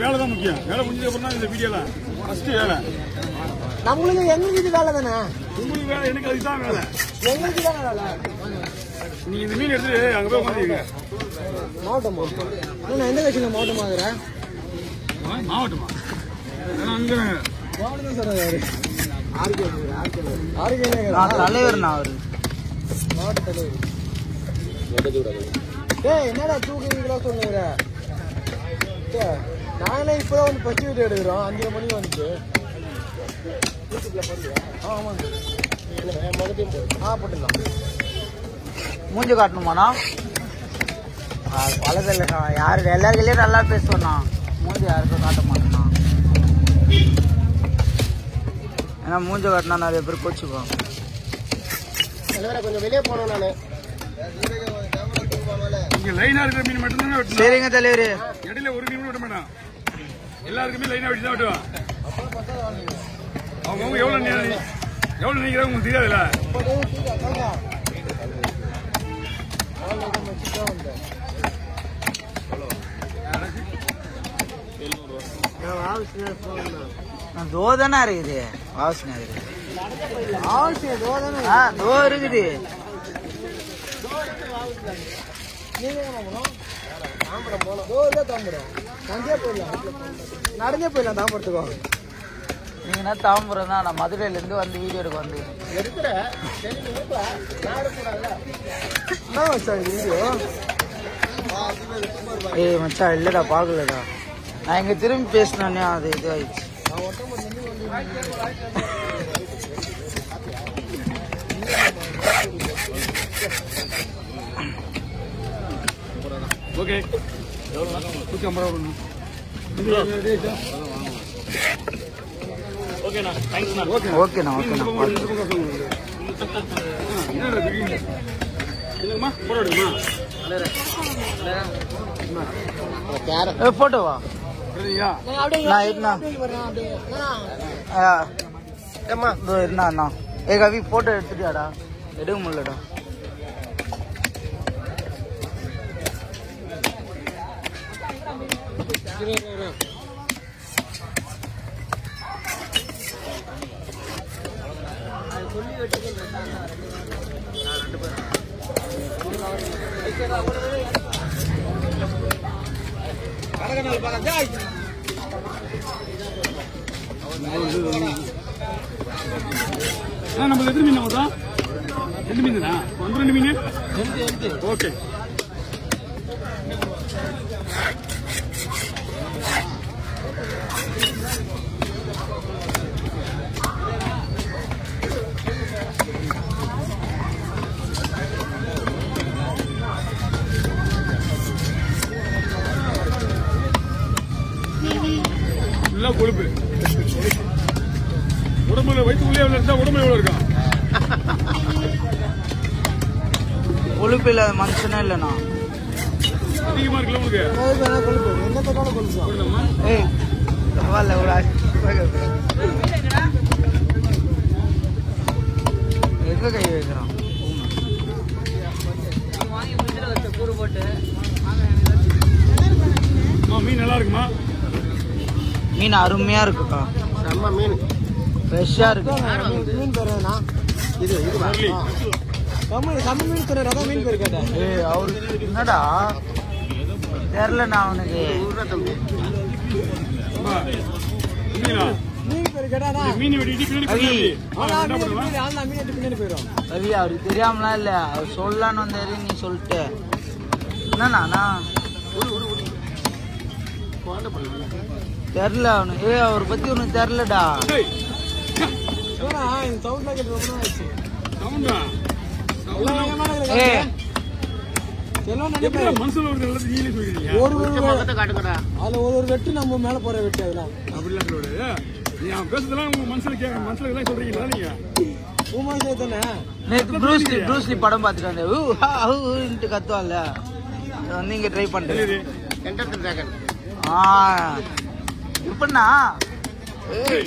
வேலை தான் முக்கியம் வேலை முடிஞ்சது அப்புறம் தான் இந்த வீடியோல ஃபர்ஸ்ட் வேலை நம்மளுக்கு எங்களுக்கு இது வேலை தானே உங்களுக்கு வேலை எனக்கு அதுதான் வேலை எங்களுக்கு தானே வேலை நீ இந்த மீன் எடுத்து அங்க போய் உட்காந்துருக்க மாவட்டமா நான் எந்த கட்சியில் மாவட்டமா இருக்கிறேன் மாவட்டமா ஏன்னா அங்க மாவட்டம் தான் சார் யாரு ஆர்கே ஆர்கே ஆர்கே நான் தலைவர்ண்ணா அவரு மாவட்ட தலைவர் ஏய் என்னடா தூக்குறீங்களா சொல்லுங்க ஏய், நாங்களே இப்பதான் வந்து பச்சை வீட்டு எடுக்கிறோம் அஞ்சரை மணிக்கு வந்துட்டு யூடியூப்ல போடுறியா ஆ ஆமாங்க முதலையும் போடு ஆ போட்டுடலாம் மூஞ்சி காட்டணுமாண்ணா பழதில்லைண்ணா யாரு எல்லாருக்கையும் நல்லா பேசுவேண்ணா மூஞ்சி யாருக்கும் காட்ட மாட்டேண்ணா ஏன்னா மூஞ்சி காட்டினா நிறைய பேர் கோச்சுக்குவாங்க தலைவரை கொஞ்சம் வெளியே போனோம் நான் இங்க லைனா இருக்கிற மீன் மட்டும் தான் வெட்டணும் சரிங்க தலைவர் இடையில ஒரு மீன் கூட வெட்ட மாட்டான் எல்லாருக்குமே லைனா வெட்டி தான் வெட்டுவான் அவங்க அவங்க எவ்வளவு நே- எவ்வளவு நினைக்கிறாங்க உங்களுக்கு தெரியாதுல்ல தோ தானே இருக்குது வாசனை இருக்குது அவசியம் தோதானே ஆ தோ இருக்குது நீங்க என்ன பண்ணணும் தாம்பரம் போகலாம் தோ இல்லை தாம்பரம் நடந்தே போயிடலாம் நடந்தே போயிடலாம் தாம்பரத்துக்கோ நீங்க என்ன தாம்பரம் தான் நான் மதுரையில இருந்து வந்து வீடியோ எடுக்க வந்து இருக்கிற சரி நினைப்பா நாடு கூடாதுல என்ன வச்சாங்க வீடியோ ஏய் மச்சான் இல்லடா பார்க்கலடா நான் இங்க திரும்பி பேசினோன்னே அது இது ஆயிடுச்சு நான் ஒட்டம் ஓகே நூற்றி ஐம்பது ரூபா கொடுங்க. ஓகேண்ணா தேங்க்ஸ்ண்ணா ஓகே ஓகேண்ணா ஓகேண்ணா பார்த்து என்னடா திடீர்னு? என்னங்கம்மா போட்டோ எடுக்குமா ஏ போட்டோவா சரிங்களா நான் இருந்தா ஏம்மா இதோ இருந்தா அண்ணா ஏ கவி போட்டோ எடுத்துட்டியாடா எடுக்க முடியலடா ஆ நம்ம எத்தனை மீன் மொத்தம் ரெண்டு மீன் தானா வந்து ரெண்டு மீன் ஓகே ஃபுல்லாக கொழுப்பு உடம்புல வயிற்றுக்குள்ளே எவ்வளோ இருந்தால் உடம்புல எவ்வளோ இருக்கும் கொழுப்பு இல்லாத மனுஷனே இல்லைண்ணா அதிகமாக இருக்குல்ல உங்களுக்கு கொழுப்பு என்ன தக்கான கொழுப்பு போடுதாம்மா ஏய் பரவாயில்ல ஒரு எங்க கை வைக்கிறான் அம்மா மீன் நல்லா இருக்குமா மீன் அருமையா இருக்குக்கா நம்ம மீன் ஃப்ரெஷ்ஷா இருக்கு மீன் பேர் என்ன இது இது முரளி. கம்மி கம்மி மீன் சொன்ன அதான் மீன் பேர் கேட்டேன் ஏய் அவரு என்னடா தெரிலண்ணா அவனுக்கு அம்மா, மீனா மீன் பேர் கேட்டாதான் இந்த மீன் வெட்டிட்டு பின்னாடி அவி. பின்னாடி. ஆ, என்ன பண்ணுவா அந்த மீன் எடுத்து பின்னாடி போயிடும் ரவி அவருக்கு தெரியாமலாம் இல்ல அவர் சொல்லலான்னு வந்தாரு நீ சொல்லிட்டு என்னண்ணா தெரில அவனுக்கு ஏய் அவரை பத்தி உனக்கு தெரிலடா ஏய், ஏன்னா இந்த சவுண்ட்ல கேட்டு ரொம்ப நாள் ஆச்சு சவுண்டா? எல்லாம் வேகமான இதுல ஏய் காட்டுங்க. எல்லாம் எப்படிடா நினைப்பேன் மனுஷன் ஒரு எல்லாத்தையும் நீங்களே சொல்லிக்கிறீங்க? ஒரு ஒரு அதுல ஒரு ஒரு வெட்டு நம்ம மேல போற வெட்டு அதெல்லாம் அப்படிலாம் சொல்லக்கூடாது. நீ அவன் பேசுறதெல்லாம் உங்க மனசுல கேட்க- மனசுல எல்லாம் சொல்றீங்களா நீங்க? பூமா தானே நேற்று ப்ரூஸ்லி ப்ரூஸ்லி படம் பார்த்துட்டு வந்தேன் ஊ ஹா ஹூன்ட்டு கத்துவான்ல அதை வந்து இங்க ட்ரை தெரியுது. பண்ணிட்டு ஆ எப்படிண்ணா ஏய்,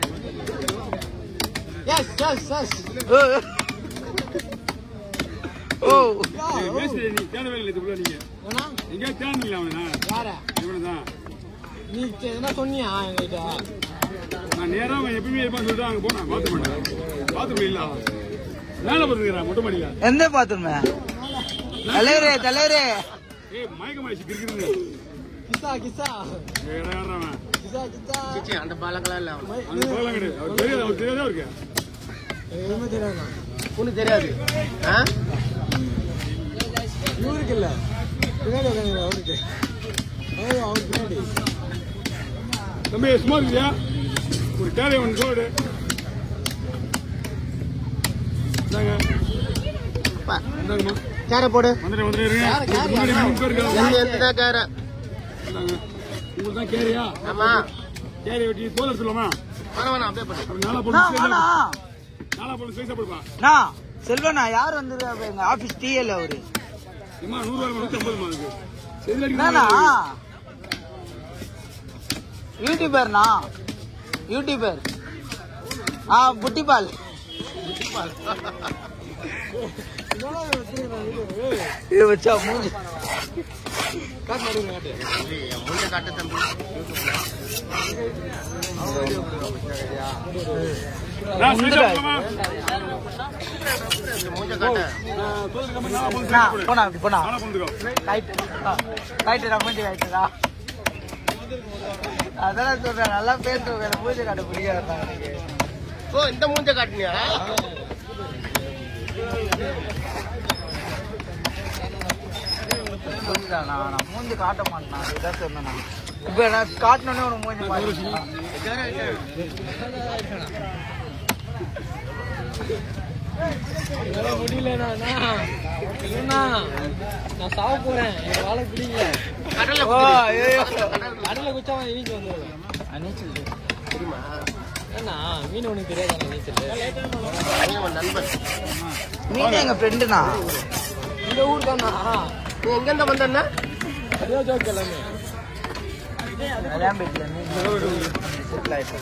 எஸ் எஸ் எஸ் ஏய். ஏய், பேசுறியே நீ தேடவே இல்லை இதுக்குள்ள நீங்க ஏன்னா எங்கேயா தேடினீங்களா அவனா யார இவனதான் நீ என்ன சொன்னியா என்கிட்ட நான் நேரா அவன் எப்பயுமே இருப்பான்னு சொல்லிட்டு அங்க போனேன் பாத்ரூம் பண்ணேன் பாத்ரூம் இல்ல அவன் மேல போட்டுருக்கிறான் மொட்டை மாடியில எந்த பாத்ரூம் தலைவரே தலைவரே ஏய் மயக்கமாயிடுச்சு கிறுக்குறது கிசா கிசா ஏய் யாராவன் கிசா கிசா அந்த பாலங்களாம் இல்ல அந்த போகலாம் கிடையாது அவர் தெரியாது அவர் தெரியாதா இருக்கு எதுவுமே தெரியாதா உனக்கு தெரியாது இவருக்கு இல்ல பின்னாடி உட்காந்து அவருக்கு ஏய், அவர் பின்னாடி தம்பி சும்மா இருக்கியா ஒரு கேரை ஒன்று சோடு இந்தாங்க இந்தாங்கம்மா கேர போடு வந்துட்டு வந்துட்டு இருங்க முன்னாடி மூணு பேர் இருக்காங்க எந்த கேர இந்தாங்க உங்களுக்கு தான் கேரியா ஆமா கேரி வெட்டி தோல் எடுத்துலாமா வேணாம் வேணாம் அப்படியே போடு அப்படி நாலா போட்டு நாலா போட்டு சைஸா போடுப்பா செல்வனா யார் வந்திருக்கா எங்க ஆபீஸ் டிஎல் அவரு ஏமா நூறு ரூபாய் நூத்தி ஐம்பதுமா இருக்கு செதில் என்னண்ணா அடிக்கணும் யூடியூபர்ண்ணா யூடியூபர் ஆ புட்டிபால் இதெல்லாம் வச்சிருக்கேன் இது. ஏய், இது வச்சா மூஞ்சி காட்டு நடுவுல காட்டு. மூஞ்ச காட்டு தம்பி நான் முந்திரா. சைஸா போடலாமா மூஞ்ச காட்டு நான் தோல் கம்பி நாலா போட்டு அண்ணா, சைஸா போடு போனா அப்படி போனா நாலா போட்டுக்கோ ரைட்டு ரைட்டுடா மூஞ்சி ரைட்டுடா அதெல்லாம் சொல்றேன் நல்லா பேசுவேன் எனக்கு மூஞ்சி காட்ட பிடிக்காதுடா எனக்கு ஓ இந்த மூஞ்ச காட்டினியா புரியுதா நான் நான் மூஞ்சி காட்ட மாட்டேன் அதுதான் சொன்னேன் நான் இப்போ நான் காட்டினோடனே உனக்கு மூஞ்சி மாறிடுச்சு என்னால முடியலண்ணா அண்ணா. இல்லண்ணா, நான் சாவ போறேன் எனக்கு வாழ பிடிக்கல கடல்ல ஓ ஐயோ கடல்ல குச்சா அவன் வீட்டு வந்துடுவேன் நீச்சல் தெரியுமா ஏன்னா மீன் உனக்கு தெரியாதா நீச்சல் அவன் நண்பன் நீங்க எங்க ஃப்ரெண்டுண்ணா இந்த ஊர் தானா நீ எங்க இருந்து வந்தன்னா அதே ஜோக் எல்லாமே விளையாம்பிட்டியா நீ செட்டில் ஆயிட்டேன்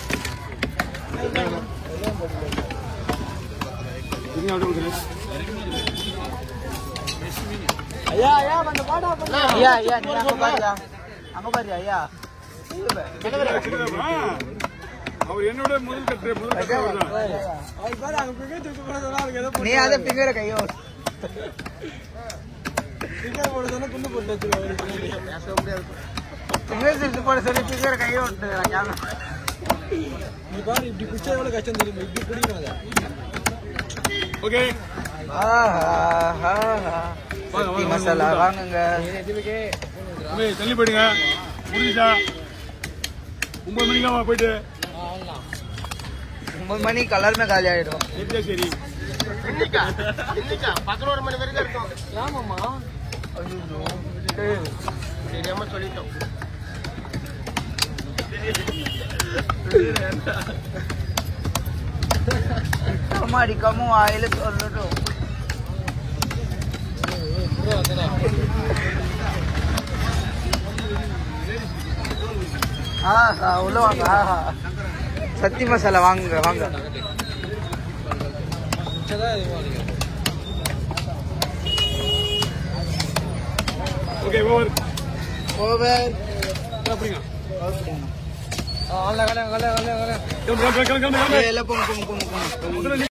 இதுங்க அப்படியே கொடுத்துரு. ஐயா ஐயா அந்த பாடா பண்ண ஐயா ஐயா நீ அங்க பாருயா அங்க பாருயா ஐயா வச்சிருக்காரா? அவர் என்னோட முதல் கட்டு முதல் கட்டு அவர்தான். அவர் பாரு அங்க பிகை தூக்கி போட சொன்னா அதுக்கு ஏதோ நீ அதை பிங்கர கையோ பிகை போட சொன்னா குண்டு போட்டு வச்சிருக்கோம் பேச முடியாது பிங்கர் சிரிச்சு போட சொல்லி பிங்கர கையோ விட்டு நீ பாரு இப்படி குச்சா எவ்வளவு கஷ்டம் தெரியுமா இப்படி பிடிக்கணும் அதை ஓகே சக்தி மசாலா வாங்குங்க எதுவுமே தம்பி, தள்ளி போயிடுங்க முடிஞ்சா ஒன்பது மணிக்கு போயிட்டு ஆகலாம் ஒன்பது மணி கலருமே காலி ஆயிடும் எப்படியா சரி இன்னைக்கா இன்னைக்கா பதினோரு மணி வரைக்கும் இருக்கும் ஏமாம்மா தெரியாம சொல்லிட்டோம் சும்மா அடிக்காம வாயில சொல்லட்டும் ப்ரோ அதெல்லாம் ஆஹா உள்ள வாங்க ஆஹா சக்தி மசாலா வாங்குங்க வாங்க குச்சதான் எதுவும் அடிக்கும் ஓகே ஓவர் ஓவர் அப்படிங்க ஆ கல கல கல கல கிளம்பு கிளம்பு கிளம்பு கிளம்பு எல்லாம் போங்க போங்க போங்க போங்க முதல்ல